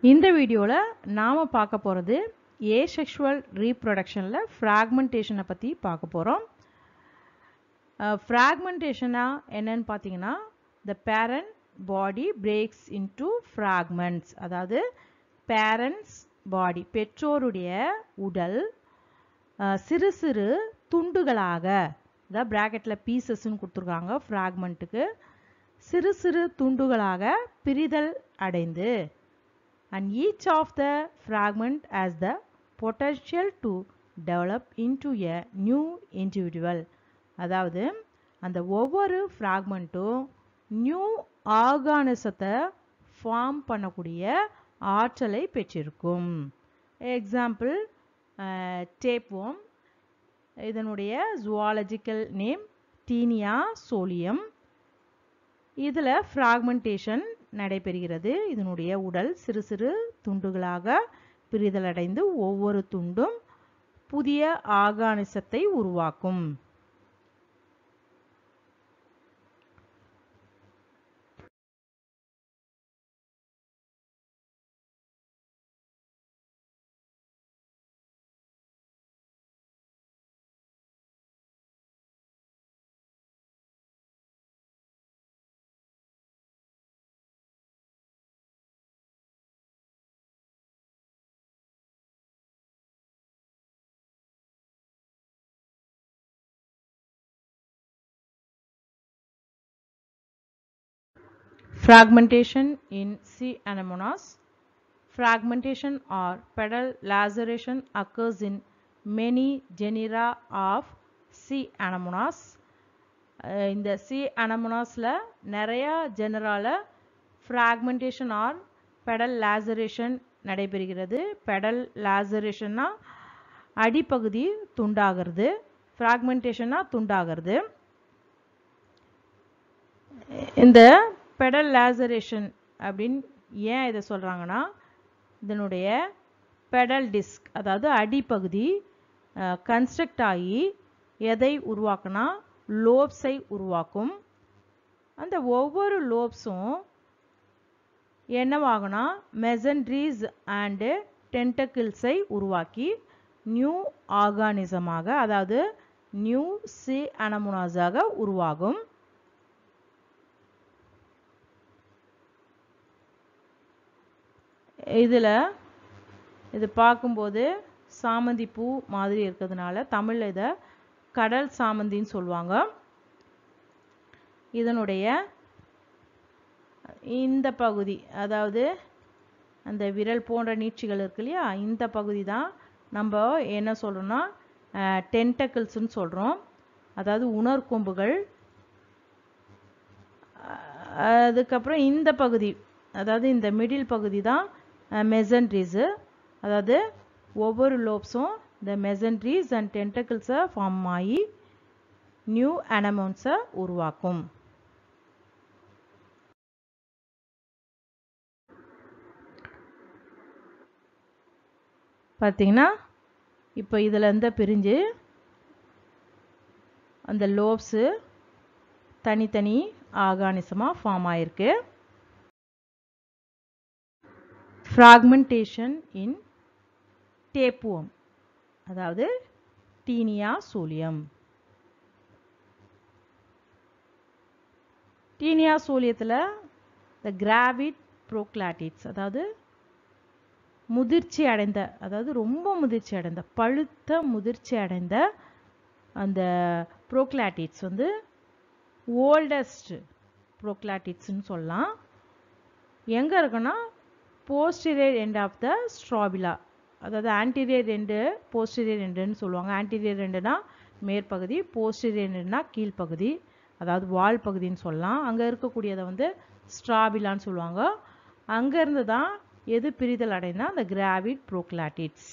இந்த வீடியோவில் நாம் பார்க்க போகிறது ஏசெக்ஷுவல் ரீப்ரொடக்ஷனில் ஃப்ராக்மெண்டேஷனை பற்றி பார்க்க போகிறோம் ஃப்ராக்மெண்டேஷனா என்னன்னு பார்த்தீங்கன்னா the parent body breaks into fragments அதாவது பேரண்ட்ஸ் பாடி பெற்றோருடைய உடல் அஹ், சிறு சிறு துண்டுகளாக அதாவது ப்ராக்கெட்டில் பீசஸ்ன்னு கொடுத்துருக்காங்க ஃப்ராக்மெண்ட்டுக்கு சிறு சிறு துண்டுகளாக பிரிதல் அடைந்து and each of the fragment has the potential to develop into a new individual அதாவது அந்த ஒவ்வொரு ஃப்ராக்மெண்ட்டும் நியூ ஆர்கானிசத்தை ஃபார்ம் பண்ணக்கூடிய ஆற்றலை பெற்றிருக்கும் எக்ஸாம்பிள் டேப்வோம் இதனுடைய ஜுவாலஜிக்கல் நேம் டீனியா சோலியம் இதில் ஃப்ராக்மெண்டேஷன் நடைபெறுகிறது இதனுடைய உடல் சிறு சிறு துண்டுகளாக பிரிதலடைந்து ஒவ்வொரு துண்டும் புதிய ஆர்கானிசத்தை உருவாக்கும் Fragmentation in C. anemonas. Fragmentation or pedal laceration occurs in many genera of C. anemonas. அஹ் இந்த சி அனமோனாஸில் நிறைய ஜெனரால ஃப்ராக்மெண்டேஷன் ஆர் பெடல் லேசரேஷன் நடைபெறுகிறது பெடல் லேசரேஷன்னா அடிப்பகுதி துண்டாகிறது ஃப்ராக்மெண்டேஷன்னா துண்டாகிறது இந்த பெடல் லேசரேஷன் அப்படின்னு ஏன் இதை சொல்கிறாங்கன்னா இதனுடைய பெடல் டிஸ்க் அதாவது அடிப்பகுதி கன்ஸ்ட்ரக்ட் ஆகி எதை உருவாக்குனா லோப்ஸை உருவாக்கும் அந்த ஒவ்வொரு லோப்ஸும் என்னவாகும்னா மெசன்ட்ரீஸ் அண்டு டென்டக்கிள்ஸை உருவாக்கி நியூ ஆர்கானிசமாக அதாவது நியூ சி அனமுனாஸாக உருவாகும் இதில் இது பார்க்கும்போது சாமந்தி பூ மாதிரி இருக்கிறதுனால தமிழில் இதை கடல் சாமந்தின்னு சொல்லுவாங்க இதனுடைய இந்த பகுதி அதாவது அந்த விரல் போன்ற நீட்சிகள் இருக்கு இல்லையா இந்த பகுதி தான் நம்ம என்ன சொல்கிறோம்னா டென்டக்கிள்ஸ்னு சொல்கிறோம் அதாவது உணர்கொம்புகள் அஹ் அதுக்கப்புறம் இந்த பகுதி அதாவது இந்த மிடில் பகுதி தான் மெசன்ட்ரீஸு அதாவது ஒவ்வொரு லோப்ஸும் இந்த மெசன்ட்ரீஸ் அண்ட் டென்டக்கிள்ஸை ஃபார்ம் ஆகி நியூ அனமௌண்ட்ஸை உருவாக்கும் பார்த்தீங்கன்னா இப்போ இதில் இருந்து பிரிஞ்சு அந்த லோப்ஸு தனித்தனி ஆர்கானிசமாக ஃபார்ம் ஆயிருக்கு ஃப்ராக்மெண்டேஷன் இன் டேப்புவம் அதாவது டீனியா சூலியம் டீனியா சூலியத்தில் த கிராவிட் ப்ரோக்ளாட்டிட்ஸ் அதாவது முதிர்ச்சி அடைந்த அதாவது ரொம்ப முதிர்ச்சி அடைந்த பழுத்த முதிர்ச்சி அடைந்த அந்த ப்ரோக்ளாட்டிட்ஸ் வந்து ஓல்டஸ்ட் ப்ரோக்ளாட்டிட்ஸ்னு சொல்லலாம் எங்கே இருக்குன்னா posterior end of the strobila அதாவது ஆன்டீரியர் ரெண்டு போஸ்டீரியர் ரெண்டுன்னு சொல்லுவாங்க ஆன்டீரியர் ரெண்டுனா மேற்பகுதி போஸ்டீரியர் ரெண்டுனா கீழ்ப்பகுதி அதாவது வால் பகுதின்னு சொல்லலாம் அங்கே இருக்கக்கூடியதை வந்து ஸ்ட்ராபிலான்னு சொல்லுவாங்க அங்கேருந்து தான் எது பிரிதல் அடைந்தா அந்த கிராவிட் ப்ரோக்ளாட்டிட்ஸ்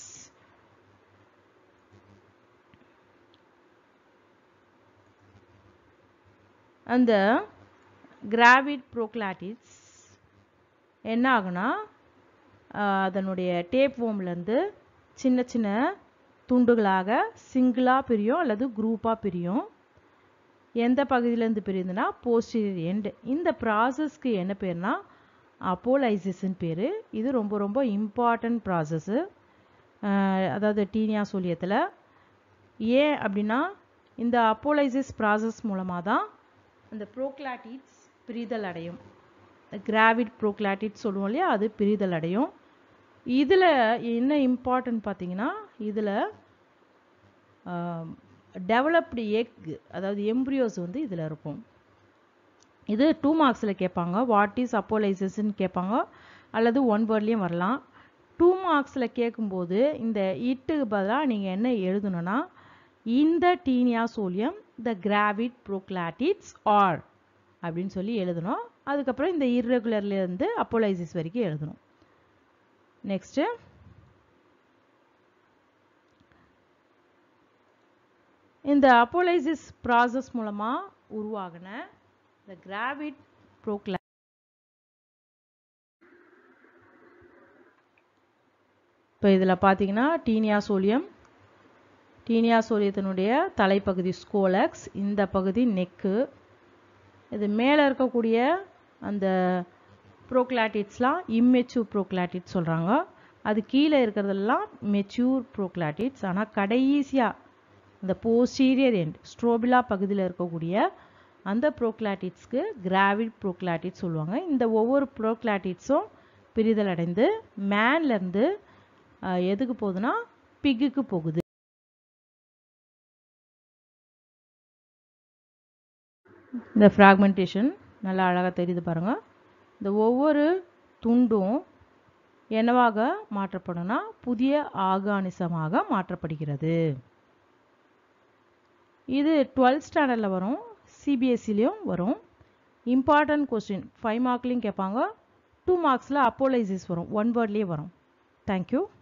அந்த கிராவிட் ப்ரோக்ளாட்டிட்ஸ் என்ன ஆகுனா ஆஹ் அதனுடைய டேப் வோம்லேருந்து சின்ன சின்ன துண்டுகளாக சிங்கிளாக பிரியும் அல்லது குரூப்பாக பிரியும் எந்த பகுதியிலேருந்து பிரியுதுன்னா போஸ்டீரியர் எண்டு இந்த ப்ராசஸ்க்கு என்ன பேர்னா அப்போலைசிஸ்ன்னு பேர் இது ரொம்ப ரொம்ப இம்பார்ட்டன்ட் ப்ராசஸ்ஸு அதாவது டீனியா சோலியத்தில் ஏன் அப்படின்னா இந்த அப்போலைசிஸ் ப்ராசஸ் மூலமாக தான் அந்த ப்ரோக்ளாட்டிட்ஸ் பிரிதல் அடையும் கிராவிட் ப்ரோக்ளாட்டிட்ஸ் சொல்லுவோம் இல்லையா அது பிரிதல் அடையும் இதில் என்ன இம்பார்ட்டன்ட் பார்த்தீங்கன்னா இதில் டெவலப்டு எக் அதாவது எம்ப்ரியோஸ் வந்து இதில் இருக்கும் இது டூ மார்க்ஸில் கேட்பாங்க வாட் இஸ் அப்போலைசிஸ்ன்னு கேட்பாங்க அல்லது ஒன் வேர்ட்லேயும் வரலாம் டூ மார்க்ஸில் கேட்கும்போது இந்த இட்டுக்கு பதிலாக நீங்கள் என்ன எழுதணும்னா இந்த Taenia solium the gravid proglottids are அப்படின்னு சொல்லி எழுதணும் அதுக்கப்புறம் இந்த இர்ரெகுலர்லேருந்து அப்போலைசிஸ் வரைக்கும் எழுதணும் நெக்ஸ்ட்டு இந்த அப்போலைசிஸ் ப்ராசஸ் மூலமாக உருவாகின இந்த கிராவிட் ப்ரோக்ளா இப்போ இதில் பார்த்தீங்கன்னா டீனியா சோலியம் டீனியா சோலியத்தினுடைய தலைப்பகுதி ஸ்கோலக்ஸ் இந்த பகுதி நெக்கு இது மேலே இருக்கக்கூடிய அந்த ப்ரோக்ளாட்டிட்ஸ்லாம் இம்மெச்சூர் ப்ரோக்ளாட்டிட்ஸ் சொல்கிறாங்க அது கீழே இருக்கிறதெல்லாம் மெச்சூர் ப்ரோக்ளாட்டிட்ஸ் ஆனால் கடைசியாக இந்த போஸ்டீரியர் எண்ட் ஸ்ட்ரோபிலா பகுதியில் இருக்கக்கூடிய அந்த ப்ரோக்ளாட்டிட்ஸ்க்கு கிராவிட் ப்ரோக்ளாட்டிட்ஸ் சொல்லுவாங்க இந்த ஒவ்வொரு ப்ரோக்ளாட்டிட்ஸும் பிரிதல் அடைந்து மேன்லேருந்து எதுக்கு போகுதுன்னா பிக்குக்கு போகுது இந்த ஃப்ராக்மெண்டேஷன் நல்லா அழகாக தெரியுது பாருங்கள் இந்த ஒவ்வொரு துண்டும் என்னவாக மாற்றப்படும்னா புதிய ஆகானிசமாக மாற்றப்படுகிறது இது டுவெல்த் ஸ்டாண்டர்டில் வரும் சிபிஎஸ்சிலையும் வரும் இம்பார்ட்டன்ட் கொஸ்டின் ஃபைவ் மார்க்லேயும் கேட்பாங்க டூ மார்க்ஸில் அப்போலைசிஸ் வரும் ஒன் வேர்ட்லேயே வரும் தேங்க்யூ